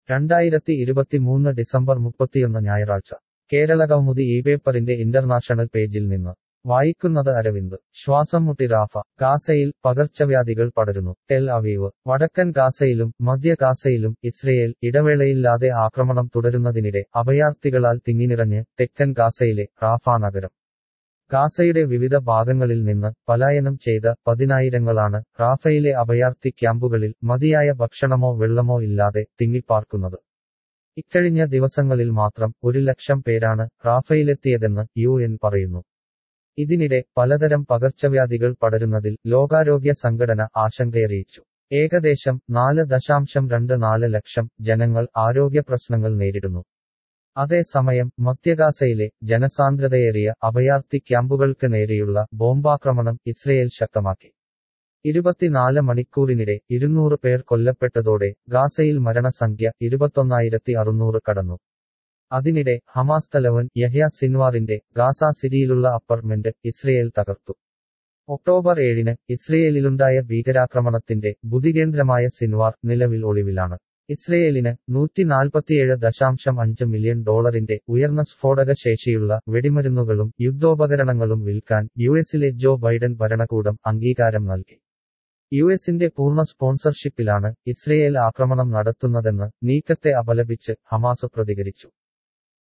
രണ്ടായിരത്തി ഇരുപത്തിമൂന്ന് ഡിസംബർ മുപ്പത്തിയൊന്ന് ഞായറാഴ്ച കേരള കൗമുദി ഈ പേപ്പറിന്റെ ഇന്റർനാഷണൽ പേജിൽ നിന്ന് വായിക്കുന്നത് അരവിന്ദ് ശ്വാസം മുട്ടി റാഫ ഗാസയിൽ പകർച്ചവ്യാധികൾ പടരുന്നു ടെൽ അവീവ് വടക്കൻ ഗാസയിലും മധ്യ ഗാസയിലും ഇസ്രയേൽ ഇടവേളയില്ലാതെ ആക്രമണം തുടരുന്നതിനിടെ അഭയാർത്ഥികളാൽ തിങ്ങിനിറഞ്ഞ് തെക്കൻ ഗാസയിലെ റാഫ നഗരം ഗാസയുടെ വിവിധ ഭാഗങ്ങളിൽ നിന്ന് പലായനം ചെയ്ത പതിനായിരങ്ങളാണ് റാഫയിലെ അഭയാർത്ഥി ക്യാമ്പുകളിൽ മതിയായ ഭക്ഷണമോ വെള്ളമോ ഇല്ലാതെ തിങ്ങിപ്പാർക്കുന്നത് ഇക്കഴിഞ്ഞ ദിവസങ്ങളിൽ മാത്രം ഒരു ലക്ഷം പേരാണ് റാഫയിലെത്തിയതെന്ന് യു എൻ പറയുന്നു ഇതിനിടെ പലതരം പകർച്ചവ്യാധികൾ പടരുന്നതിൽ ലോകാരോഗ്യ സംഘടന ആശങ്കയറിയിച്ചു ഏകദേശം നാല് ദശാംശം രണ്ട് നാല് ലക്ഷം ജനങ്ങൾ ആരോഗ്യ പ്രശ്നങ്ങൾ നേരിടുന്നു അതേസമയം മധ്യഗാസയിലെ ജനസാന്ദ്രതയേറിയ അഭയാർത്ഥി ക്യാമ്പുകൾക്ക് നേരെയുള്ള ബോംബാക്രമണം ഇസ്രയേൽ ശക്തമാക്കി ഇരുപത്തിനാല് മണിക്കൂറിനിടെ ഇരുന്നൂറ് പേർ കൊല്ലപ്പെട്ടതോടെ ഗാസയിൽ മരണസംഖ്യ ഇരുപത്തൊന്നായിരത്തി അറുന്നൂറ് കടന്നു അതിനിടെ ഹമാസ് തലവൻ യഹ്യ സിൻവാറിന്റെ ഗാസ സിറ്റിയിലുള്ള അപ്പാർട്ട്മെന്റ് ഇസ്രയേൽ തകർത്തു ഒക്ടോബർ ഏഴിന് ഇസ്രയേലിലുണ്ടായ ഭീകരാക്രമണത്തിന്റെ ബുദ്ധികേന്ദ്രമായ സിൻവാർ നിലവിൽ ഒളിവിലാണ് ഇസ്രയേലിന് നൂറ്റി നാൽപ്പത്തിയേഴ് ദശാംശം അഞ്ച് മില്യൺ ഡോളറിന്റെ ഉയർന്ന സ്ഫോടക ശേഷിയുള്ള വെടിമരുന്നുകളും യുദ്ധോപകരണങ്ങളും വിൽക്കാൻ യു എസിലെ ജോ ബൈഡൻ ഭരണകൂടം അംഗീകാരം നൽകി യു എസിന്റെ പൂർണ്ണ സ്പോൺസർഷിപ്പിലാണ് ഇസ്രയേൽ ആക്രമണം നടത്തുന്നതെന്ന് നീക്കത്തെ അപലപിച്ച് ഹമാസ് പ്രതികരിച്ചു